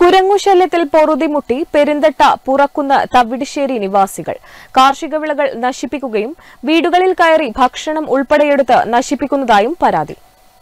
കുരങ്ങുശല്യത്തിൽ പൊറുതിമുട്ടി പെരിന്തട്ട പുറക്കുന്ന് തവിടിശ്ശേരി നിവാസികൾ കാർഷിക വിളകൾ നശിപ്പിക്കുകയും വീടുകളിൽ കയറി ഭക്ഷണം ഉൾപ്പെടെയെടുത്ത് നശിപ്പിക്കുന്നതായും പരാതി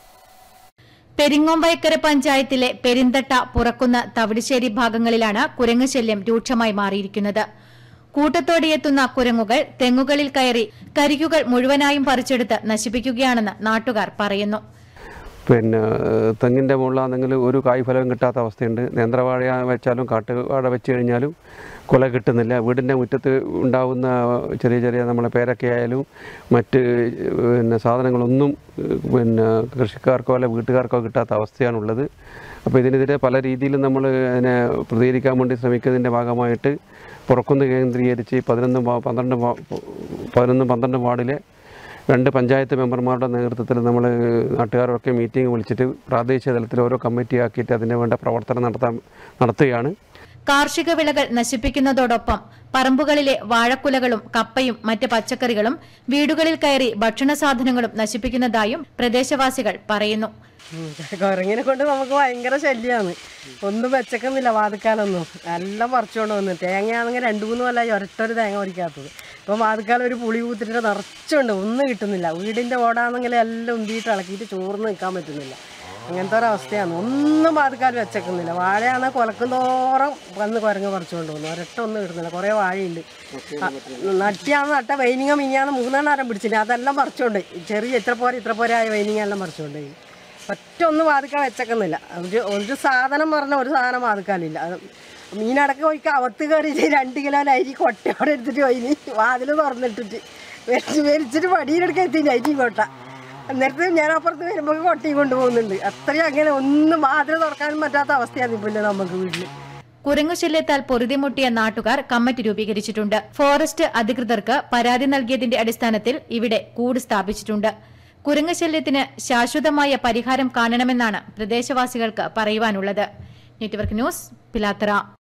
പെരിങ്ങോമ്പയക്കര പഞ്ചായത്തിലെ പെരിന്തട്ട പുറക്കുന്ന് തവിടിശ്ശേരി ഭാഗങ്ങളിലാണ് കുരങ്ങ് ശല്യം രൂക്ഷമായി മാറിയിരിക്കുന്നത് കൂട്ടത്തോടെയെത്തുന്ന കുരങ്ങുകൾ തെങ്ങുകളിൽ കയറി കരിക്കുകൾ മുഴുവനായും പറിച്ചെടുത്ത് നശിപ്പിക്കുകയാണെന്ന് നാട്ടുകാർ പറയുന്നു പിന്നെ ഏഹ്, തെങ്ങിൻ്റെ മുകളിലാണെങ്കിൽ ഒരു കായ് ഫലവും കിട്ടാത്ത അവസ്ഥയുണ്ട് നേന്ത്രവാഴ വെച്ചാലും കാട്ടുവാഴ വെച്ച് കഴിഞ്ഞാലും കുല കിട്ടുന്നില്ല വീടിൻ്റെ മുറ്റത്ത് ഉണ്ടാവുന്ന ചെറിയ ചെറിയ നമ്മളെ പേരക്കയായാലും മറ്റ് പിന്നെ സാധനങ്ങളൊന്നും ഏഹ്, പിന്നെ കൃഷിക്കാർക്കോ അല്ല വീട്ടുകാർക്കോ കിട്ടാത്ത അവസ്ഥയാണുള്ളത് അപ്പോൾ ഇതിനെതിരെ പല രീതിയിലും നമ്മൾ അതിനെ പ്രതികരിക്കാൻ വേണ്ടി ശ്രമിക്കുന്നതിൻ്റെ ഭാഗമായിട്ട് പുറക്കുന്ന് കേന്ദ്രീകരിച്ച് പതിനൊന്നും വാ- പന്ത്രണ്ടും വാ- പതിനൊന്നും പന്ത്രണ്ടും വാർഡിലെ രണ്ട് പഞ്ചായത്ത് മെമ്പർമാരുടെ നേതൃത്വത്തിൽ നമ്മൾ നാട്ടുകാരൊക്കെ മീറ്റിംഗ് വിളിച്ചിട്ട് പ്രാദേശിക തലത്തിൽ ഓരോ കമ്മിറ്റി ആക്കിയിട്ട് അതിന് വേണ്ട പ്രവർത്തനം നടത്താൻ നടത്തുകയാണ് കാർഷിക വിളകൾ നശിപ്പിക്കുന്നതോടൊപ്പം പറമ്പുകളിലെ വാഴക്കുലകളും കപ്പയും മറ്റ് പച്ചക്കറികളും വീടുകളിൽ കയറി ഭക്ഷണ സാധനങ്ങളും നശിപ്പിക്കുന്നതായും പ്രദേശവാസികൾ പറയുന്നു ഉം. കുരങ്ങിനെ കൊണ്ട് നമുക്ക് ഭയങ്കര ശല്യമാണ് ഒന്നും വെച്ചക്കുന്നില്ല വാതുക്കാലൊന്നും എല്ലാം പറിച്ചുകൊണ്ട് വന്ന് തേങ്ങയാണെങ്കിൽ രണ്ട് മൂന്ന് കൊല്ലമായി ഒരൊറ്റൊരു തേങ്ങ പറിക്കാത്തത് ഇപ്പം വാതുക്കാലം ഒരു പുളി കൂത്തിട്ട് നിറച്ചുണ്ട് ഒന്നും കിട്ടുന്നില്ല വീടിൻ്റെ ഓടാണെങ്കിൽ എല്ലാം ഉന്തിയിട്ട് ഇളക്കിയിട്ട് ചോർന്ന് നിൽക്കാൻ പറ്റുന്നില്ല അങ്ങനത്തെ ഒരവസ്ഥയാണ് ഒന്നും വാതുക്കാൽ വെച്ചേക്കുന്നില്ല വാഴയാണെങ്കിൽ കൊലക്കുന്തോറും വന്ന് കുരങ്ങ് പറിച്ചുകൊണ്ട് പോകുന്നു ഒരൊറ്റ ഒന്നും കിട്ടുന്നില്ല കുറേ വാഴയുണ്ട് നട്ടിയാന്ന് നട്ട വൈനിങ്ങ മിനിയാന്ന് മൂന്നെണ്ണാരം പിടിച്ചില്ല അതെല്ലാം പറിച്ചുകൊണ്ട് ചെറിയ ഇത്ര പോരെ ഇത്ര പോരെ ആയ വൈനിങ്ങ എല്ലാം പറിച്ചുകൊണ്ട് പോയി ഒറ്റ ഒന്നും വാതുക്കാൻ വെച്ചേക്കുന്നില്ല ഒരു ഒരു സാധനം പറഞ്ഞ ഒരു സാധനം വാതുക്കാനില്ല അത് മീനടക്കം പോയിക്ക് അവത്ത് കയറിയിട്ട് രണ്ട് കിലോ അരി കൊട്ടയോടെ എടുത്തിട്ട് പോയി വാതിൽ തുറന്നിട്ടിട്ട് വലിച്ച് വലിച്ചിട്ട് പടിയിലെടുക്കാൻ എത്തിയില്ല അരി കൊട്ട എന്നിട്ട് ഞാൻ അപ്പുറത്ത് വരുമ്പോൾ കൊട്ടയും കൊണ്ടുപോകുന്നുണ്ട് അത്രയും അങ്ങനെ ഒന്നും വാതിൽ തുറക്കാനും പറ്റാത്ത അവസ്ഥയാണ് ഇപ്പോൾ നമുക്ക് വീട്ടിൽ കുരങ്ങുശല്യത്താൽ പൊറുതിമുട്ടിയ നാട്ടുകാർ കമ്മിറ്റി രൂപീകരിച്ചിട്ടുണ്ട് ഫോറസ്റ്റ് അധികൃതർക്ക് പരാതി നൽകിയതിന്റെ അടിസ്ഥാനത്തിൽ ഇവിടെ കൂട് സ്ഥാപിച്ചിട്ടുണ്ട് കുരങ്ങുശല്യത്തിന് ശാശ്വതമായ പരിഹാരം കാണണമെന്നാണ് പ്രദേശവാസികൾക്ക് പറയുവാനുള്ളത് നെറ്റ്വർക്ക് ന്യൂസ് പിലാത്തറ